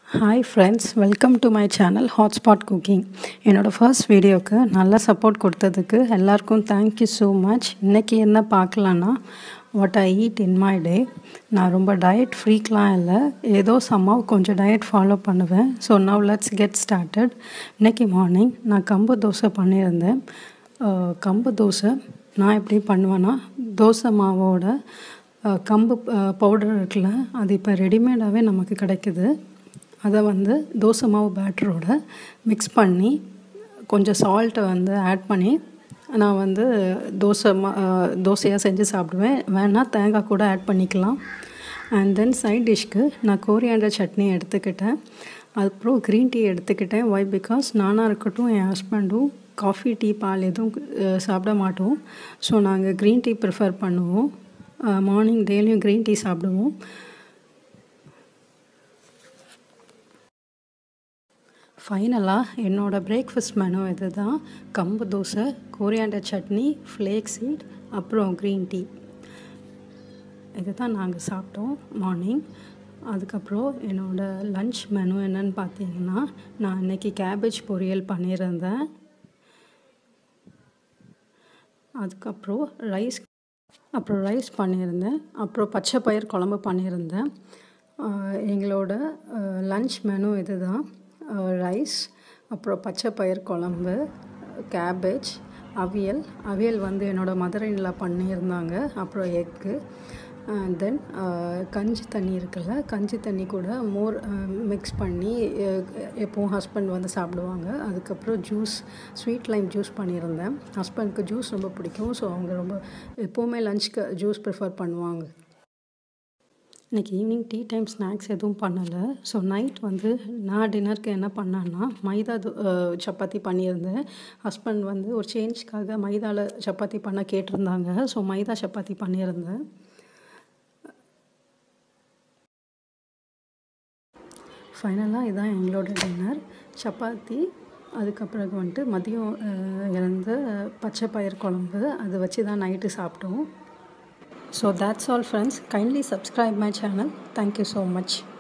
hi friends welcome to my channel hotspot cooking என்னோடய first வீடியோவுக்கு நல்ல சப்போர்ட் கொடுத்ததுக்கு எல்லாருக்கும் தேங்க்யூ ஸோ மச் இன்றைக்கி என்ன பார்க்கலான்னா what I eat in my day நான் ரொம்ப டயட் ஃப்ரீக்லாம் இல்லை ஏதோ சம்மாவ் கொஞ்சம் டயட் ஃபாலோ பண்ணுவேன் so now let's get started இன்றைக்கி மார்னிங் நான் கம்பு தோசை பண்ணியிருந்தேன் அஹ், கம்பு தோசை நான் எப்படி பண்ணுவேன்னா தோசை மாவோட அஹ், கம்பு பவுடர் இருக்குல்ல அது இப்போ ரெடிமேடாகவே நமக்கு கிடைக்குது அதை வந்து தோசை மாவு பேட்டரோட மிக்ஸ் பண்ணி கொஞ்சம் சால்ட்டை வந்து ஆட் பண்ணி நான் வந்து தோசை மா அஹ், தோசையாக செஞ்சு சாப்பிடுவேன் வேணால் தேங்காய் கூட ஆட் பண்ணிக்கலாம் அண்ட் தென் சைட் டிஷ்க்கு நான் கோரியாண்டர் சட்னி எடுத்துக்கிட்டேன் அப்புறம் க்ரீன் டீ எடுத்துக்கிட்டேன் ஒய் பிகாஸ் நானாக இருக்கட்டும் என் ஹஸ்பண்டும் காஃபி டீ பால் எதுவும் அஹ், சாப்பிட மாட்டோம் ஸோ நாங்கள் க்ரீன் டீ ப்ரிஃபர் பண்ணுவோம் மார்னிங் டெய்லியும் க்ரீன் டீ சாப்பிடுவோம் ஃபைனலாக என்னோடய பிரேக்ஃபாஸ்ட் மெனு இது தான் கம்பு dosa coriander chutney flax seed அப்புறம் க்ரீன் டீ இது தான் நாங்கள் சாப்பிட்டோம் மார்னிங் அதுக்கப்புறம் என்னோடய லன்ச் மெனு என்னன்னு பார்த்தீங்கன்னா நான் இன்றைக்கி கேபேஜ் பொரியல் பண்ணியிருந்தேன் அதுக்கப்புறம் ரைஸ் அப்புறம் ரைஸ் பண்ணியிருந்தேன் அப்புறம் பச்சை பயிர் குழம்பு பண்ணியிருந்தேன் ஆஹ் எங்களோட லன்ச் மெனு இது தான் ரைஸ் அப்புறம் பச்சை பயிர் குழம்பு கேபேஜ் அவியல் அவியல் வந்து என்னோடய மதுரையில் பண்ணியிருந்தாங்க அப்புறம் எக்கு தென் கஞ்சி தண்ணி இருக்குல்ல கஞ்சி தண்ணி கூட மோர் மிக்ஸ் பண்ணி அஹ், எப்போவும் ஹஸ்பண்ட் வந்து சாப்பிடுவாங்க அதுக்கப்புறம் ஜூஸ் ஸ்வீட் லைம் ஜூஸ் பண்ணியிருந்தேன் ஹஸ்பண்ட்க்கு ஜூஸ் ரொம்ப பிடிக்கும் ஸோ அவங்க ரொம்ப எப்போவுமே லஞ்சுக்கு ஜூஸ் ப்ரிஃபர் பண்ணுவாங்க இன்றைக்கி ஈவினிங் டீ டைம் ஸ்நாக்ஸ் எதுவும் பண்ணலை ஸோ நைட் வந்து நான் டின்னருக்கு என்ன பண்ணேன்னா மைதா தோ- அஹ் சப்பாத்தி பண்ணியிருந்தேன் ஹஸ்பண்ட் வந்து ஒரு சேஞ்ச்க்காக மைதாவில் சப்பாத்தி பண்ண கேட்டிருந்தாங்க ஸோ மைதா சப்பாத்தி பண்ணியிருந்தேன் ஃபைனலாக இதான் எங்களோட டின்னர் சப்பாத்தி அதுக்கப்புறம் வந்துட்டு மதியம் அஹ், இறந்த பச்சை பயிர் குழம்பு அதை வச்சு தான் நைட்டு சாப்பிட்டோம் so that's all friends kindly subscribe my channel thank you so much